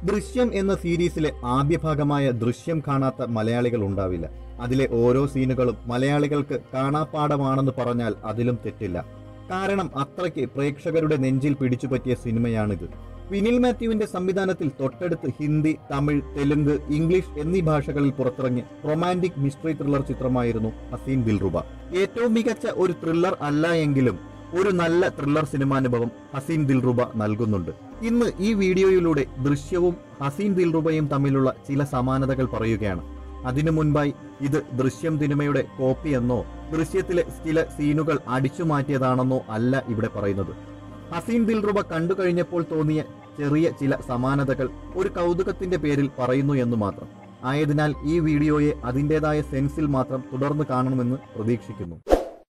ദൃശ്യം എന്ന സീരീസിലെ ആദ്യ ഭാഗമായ ദൃശ്യം കാണാത്ത മലയാളികൾ ഉണ്ടാവില്ല അതിലെ ഓരോ സീനുകളും മലയാളികൾക്ക് കാണാപ്പാടമാണെന്ന് പറഞ്ഞാൽ അതിലും തെറ്റില്ല കാരണം അത്രയ്ക്ക് പ്രേക്ഷകരുടെ നെഞ്ചിൽ പിടിച്ചുപറ്റിയ സിനിമയാണിത് വിനിൽ മാത്യുവിന്റെ സംവിധാനത്തിൽ തൊട്ടടുത്ത് ഹിന്ദി തമിഴ് തെലുങ്ക് ഇംഗ്ലീഷ് എന്നീ ഭാഷകളിൽ പുറത്തിറങ്ങിയ റൊമാന്റിക് മിസ്റ്ററി ത്രില്ലർ ചിത്രമായിരുന്നു ഹസീൻ ദിൽറുബ ഏറ്റവും മികച്ച ഒരു ത്രില്ലർ അല്ല എങ്കിലും ഒരു നല്ല ത്രില്ലർ സിനിമാനുഭവം ഹസീൻ ദിൽറുബ നൽകുന്നുണ്ട് ഇന്ന് ഈ വീഡിയോയിലൂടെ ദൃശ്യവും ഹസീൻ ദിൽറുബയും തമ്മിലുള്ള ചില സമാനതകൾ പറയുകയാണ് അതിനു മുൻപായി ഇത് ദൃശ്യം സിനിമയുടെ കോപ്പിയെന്നോ ദൃശ്യത്തിലെ ചില സീനുകൾ അടിച്ചു മാറ്റിയതാണെന്നോ അല്ല ഇവിടെ പറയുന്നത് ഹസീൻ ദിൽറുബ കണ്ടു കഴിഞ്ഞപ്പോൾ തോന്നിയ ചെറിയ ചില സമാനതകൾ ഒരു കൗതുകത്തിന്റെ പേരിൽ പറയുന്നു എന്ന് മാത്രം ആയതിനാൽ ഈ വീഡിയോയെ അതിൻ്റെതായ സെൻസിൽ മാത്രം തുടർന്ന് കാണണമെന്ന് പ്രതീക്ഷിക്കുന്നു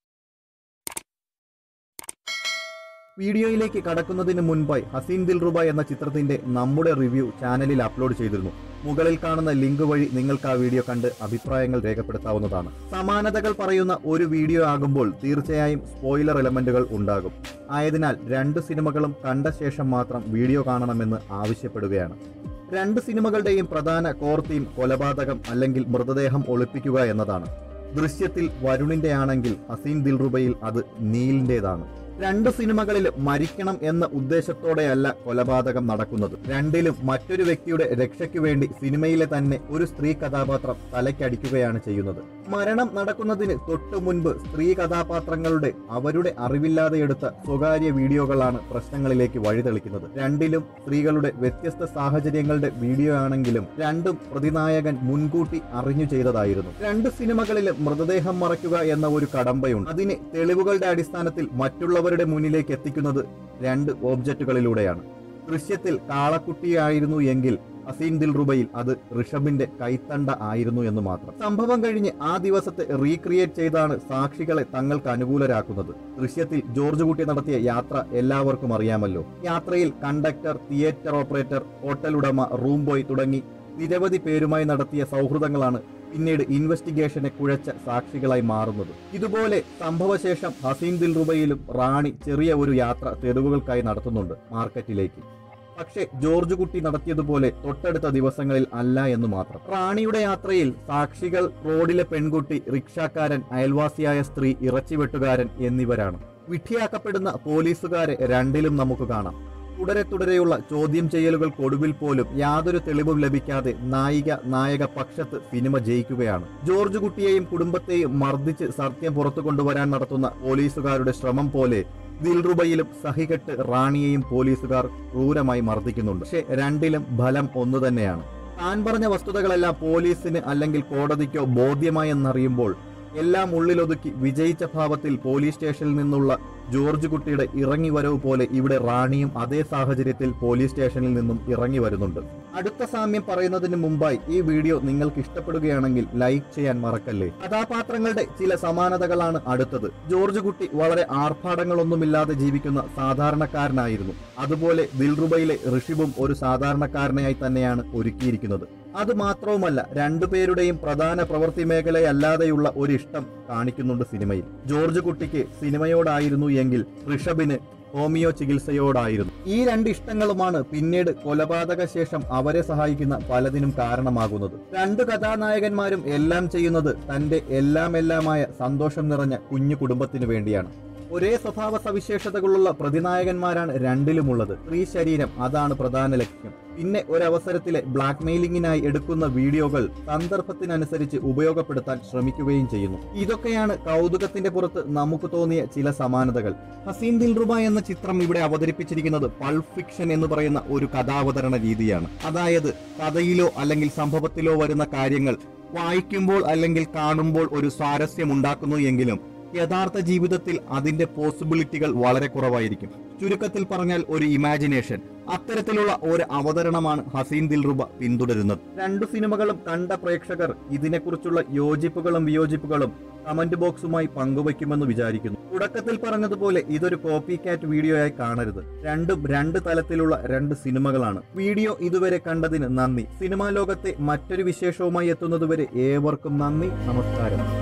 വീഡിയോയിലേക്ക് കടക്കുന്നതിന് മുൻപായി ഹസീൻ ദിൽറുബ എന്ന ചിത്രത്തിന്റെ നമ്മുടെ റിവ്യൂ ചാനലിൽ അപ്ലോഡ് ചെയ്തിരുന്നു മുകളിൽ കാണുന്ന ലിങ്ക് വഴി നിങ്ങൾക്ക് ആ വീഡിയോ കണ്ട് അഭിപ്രായങ്ങൾ രേഖപ്പെടുത്താവുന്നതാണ് സമാനതകൾ പറയുന്ന ഒരു വീഡിയോ ആകുമ്പോൾ തീർച്ചയായും സ്പോയിലർ എലമെന്റുകൾ ഉണ്ടാകും ആയതിനാൽ രണ്ട് സിനിമകളും കണ്ട ശേഷം മാത്രം വീഡിയോ കാണണമെന്ന് ആവശ്യപ്പെടുകയാണ് രണ്ട് സിനിമകളുടെയും പ്രധാന കോർ തീം കൊലപാതകം അല്ലെങ്കിൽ മൃതദേഹം ഒളിപ്പിക്കുക എന്നതാണ് ദൃശ്യത്തിൽ വരുണിന്റെ ആണെങ്കിൽ ഹസീൻ ദിൽറുബയിൽ അത് നീലിന്റേതാണ് രണ്ട് സിനിമകളിൽ മരിക്കണം എന്ന ഉദ്ദേശത്തോടെയല്ല കൊലപാതകം നടക്കുന്നത് രണ്ടിലും മറ്റൊരു വ്യക്തിയുടെ രക്ഷയ്ക്ക് വേണ്ടി സിനിമയിലെ തന്നെ ഒരു സ്ത്രീ കഥാപാത്രം തലയ്ക്കടിക്കുകയാണ് ചെയ്യുന്നത് മരണം നടക്കുന്നതിന് തൊട്ടു മുൻപ് സ്ത്രീ കഥാപാത്രങ്ങളുടെ അവരുടെ അറിവില്ലാതെ എടുത്ത സ്വകാര്യ വീഡിയോകളാണ് പ്രശ്നങ്ങളിലേക്ക് വഴിതെളിക്കുന്നത് രണ്ടിലും സ്ത്രീകളുടെ വ്യത്യസ്ത സാഹചര്യങ്ങളുടെ വീഡിയോ ആണെങ്കിലും രണ്ടും പ്രതിനായകൻ മുൻകൂട്ടി അറിഞ്ഞു ചെയ്തതായിരുന്നു രണ്ട് സിനിമകളിലും മൃതദേഹം മറയ്ക്കുക എന്ന ഒരു കടമ്പയുണ്ട് അതിന് തെളിവുകളുടെ അടിസ്ഥാനത്തിൽ മറ്റുള്ളവരുടെ മുന്നിലേക്ക് എത്തിക്കുന്നത് രണ്ട് ഓബ്ജക്റ്റുകളിലൂടെയാണ് ദൃശ്യത്തിൽ കാളക്കുട്ടിയായിരുന്നു എങ്കിൽ ഹസീൻ ദിൽറുബയിൽ അത് ഋഷഭിന്റെ കൈത്തണ്ട ആയിരുന്നു എന്ന് മാത്രം സംഭവം കഴിഞ്ഞ് ആ ദിവസത്തെ റീക്രിയേറ്റ് ചെയ്താണ് സാക്ഷികളെ തങ്ങൾക്ക് അനുകൂലരാക്കുന്നത് ദൃശ്യത്തിൽ ജോർജ് കുട്ടി നടത്തിയ യാത്ര എല്ലാവർക്കും അറിയാമല്ലോ യാത്രയിൽ കണ്ടക്ടർ തിയേറ്റർ ഓപ്പറേറ്റർ ഹോട്ടൽ ഉടമ റൂം ബോയ് തുടങ്ങി നിരവധി പേരുമായി നടത്തിയ സൗഹൃദങ്ങളാണ് പിന്നീട് ഇൻവെസ്റ്റിഗേഷനെ കുഴച്ച സാക്ഷികളായി മാറുന്നത് ഇതുപോലെ സംഭവശേഷം ഹസീൻ ദിൽറുബയിലും റാണി ചെറിയ ഒരു യാത്ര തെരുവുകൾക്കായി നടത്തുന്നുണ്ട് മാർക്കറ്റിലേക്ക് പക്ഷേ ജോർജ് കുട്ടി നടത്തിയതുപോലെ തൊട്ടടുത്ത ദിവസങ്ങളിൽ അല്ല എന്ന് മാത്രം റാണിയുടെ യാത്രയിൽ സാക്ഷികൾ റോഡിലെ പെൺകുട്ടി റിക്ഷാക്കാരൻ അയൽവാസിയായ സ്ത്രീ ഇറച്ചിവെട്ടുകാരൻ എന്നിവരാണ് വിഡ്ഢിയാക്കപ്പെടുന്ന പോലീസുകാരെ രണ്ടിലും നമുക്ക് കാണാം തുടരെ തുടരെയുള്ള ചോദ്യം ചെയ്യലുകൾക്കൊടുവിൽ പോലും യാതൊരു തെളിവും ലഭിക്കാതെ നായിക നായക പക്ഷത്ത് സിനിമ ജയിക്കുകയാണ് ജോർജ് കുട്ടിയെയും കുടുംബത്തെയും മർദ്ദിച്ച് സത്യം പുറത്തു കൊണ്ടുവരാൻ നടത്തുന്ന പോലീസുകാരുടെ ശ്രമം പോലെ ദിൽറുബയിലും സഹികെട്ട് റാണിയെയും പോലീസുകാർ ക്രൂരമായി മർദ്ദിക്കുന്നുണ്ട് പക്ഷെ രണ്ടിലും ഫലം ഒന്നു തന്നെയാണ് താൻ പറഞ്ഞ വസ്തുതകളെല്ലാം പോലീസിന് അല്ലെങ്കിൽ കോടതിക്കോ ബോധ്യമായെന്നറിയുമ്പോൾ എല്ലാം ഉള്ളിലൊതുക്കി വിജയിച്ച ഭാവത്തിൽ പോലീസ് സ്റ്റേഷനിൽ നിന്നുള്ള ജോർജ് കുട്ടിയുടെ ഇറങ്ങി വരവ് പോലെ ഇവിടെ റാണിയും അതേ സാഹചര്യത്തിൽ പോലീസ് സ്റ്റേഷനിൽ നിന്നും ഇറങ്ങി വരുന്നുണ്ട് അടുത്ത സാമ്യം പറയുന്നതിന് മുമ്പായി ഈ വീഡിയോ നിങ്ങൾക്ക് ഇഷ്ടപ്പെടുകയാണെങ്കിൽ ലൈക്ക് ചെയ്യാൻ മറക്കല്ലേ കഥാപാത്രങ്ങളുടെ ചില സമാനതകളാണ് അടുത്തത് ജോർജ് കുട്ടി വളരെ ആർഭാടങ്ങളൊന്നുമില്ലാതെ ജീവിക്കുന്ന സാധാരണക്കാരനായിരുന്നു അതുപോലെ ദിൽറുബയിലെ ഋഷിബും ഒരു സാധാരണക്കാരനായി തന്നെയാണ് ഒരുക്കിയിരിക്കുന്നത് അത് മാത്രവുമല്ല രണ്ടുപേരുടെയും പ്രധാന പ്രവൃത്തി മേഖലയല്ലാതെയുള്ള ഒരു ഇഷ്ടം കാണിക്കുന്നുണ്ട് സിനിമയിൽ ജോർജ് കുട്ടിക്ക് സിനിമയോടായിരുന്നു എങ്കിൽ ഋഷഭിന് ഹോമിയോ ചികിത്സയോടായിരുന്നു ഈ രണ്ട് ഇഷ്ടങ്ങളുമാണ് പിന്നീട് കൊലപാതക ശേഷം അവരെ സഹായിക്കുന്ന പലതിനും കാരണമാകുന്നത് രണ്ട് കഥാനായകന്മാരും എല്ലാം ചെയ്യുന്നത് തന്റെ എല്ലാം എല്ലാമായ സന്തോഷം നിറഞ്ഞ കുഞ്ഞു കുടുംബത്തിനു വേണ്ടിയാണ് ഒരേ സ്വഭാവ സവിശേഷതകളുള്ള പ്രതിനായകന്മാരാണ് രണ്ടിലുമുള്ളത് സ്ത്രീ ശരീരം അതാണ് പ്രധാന ലക്ഷ്യം പിന്നെ ഒരവസരത്തിലെ ബ്ലാക്ക് മെയിലിംഗിനായി എടുക്കുന്ന വീഡിയോകൾ സന്ദർഭത്തിനനുസരിച്ച് ഉപയോഗപ്പെടുത്താൻ ശ്രമിക്കുകയും ചെയ്യുന്നു ഇതൊക്കെയാണ് കൗതുകത്തിന്റെ പുറത്ത് നമുക്ക് തോന്നിയ ചില സമാനതകൾ ഹസീൻ ദിൽറുബ എന്ന ചിത്രം ഇവിടെ അവതരിപ്പിച്ചിരിക്കുന്നത് പൾപ്പ് ഫിക്ഷൻ എന്ന് പറയുന്ന ഒരു കഥാവതരണ രീതിയാണ് അതായത് കഥയിലോ അല്ലെങ്കിൽ സംഭവത്തിലോ വരുന്ന കാര്യങ്ങൾ വായിക്കുമ്പോൾ അല്ലെങ്കിൽ കാണുമ്പോൾ ഒരു സ്വാരസ്യം ഉണ്ടാക്കുന്നു എങ്കിലും യഥാർത്ഥ ജീവിതത്തിൽ അതിന്റെ പോസിബിലിറ്റികൾ വളരെ കുറവായിരിക്കും ചുരുക്കത്തിൽ പറഞ്ഞാൽ ഒരു ഇമാജിനേഷൻ അത്തരത്തിലുള്ള ഒരു അവതരണമാണ് ഹസീൻ ദിൽറുബ പിന്തുടരുന്നത് രണ്ടു സിനിമകളും കണ്ട പ്രേക്ഷകർ ഇതിനെക്കുറിച്ചുള്ള യോജിപ്പുകളും വിയോജിപ്പുകളും കമന്റ് ബോക്സുമായി പങ്കുവയ്ക്കുമെന്ന് വിചാരിക്കുന്നു തുടക്കത്തിൽ പറഞ്ഞതുപോലെ ഇതൊരു കോപ്പി കാറ്റ് വീഡിയോയായി കാണരുത് രണ്ടും രണ്ട് തലത്തിലുള്ള രണ്ട് സിനിമകളാണ് വീഡിയോ ഇതുവരെ കണ്ടതിന് നന്ദി സിനിമാ ലോകത്തെ മറ്റൊരു വിശേഷവുമായി എത്തുന്നതുവരെ ഏവർക്കും നന്ദി നമസ്കാരം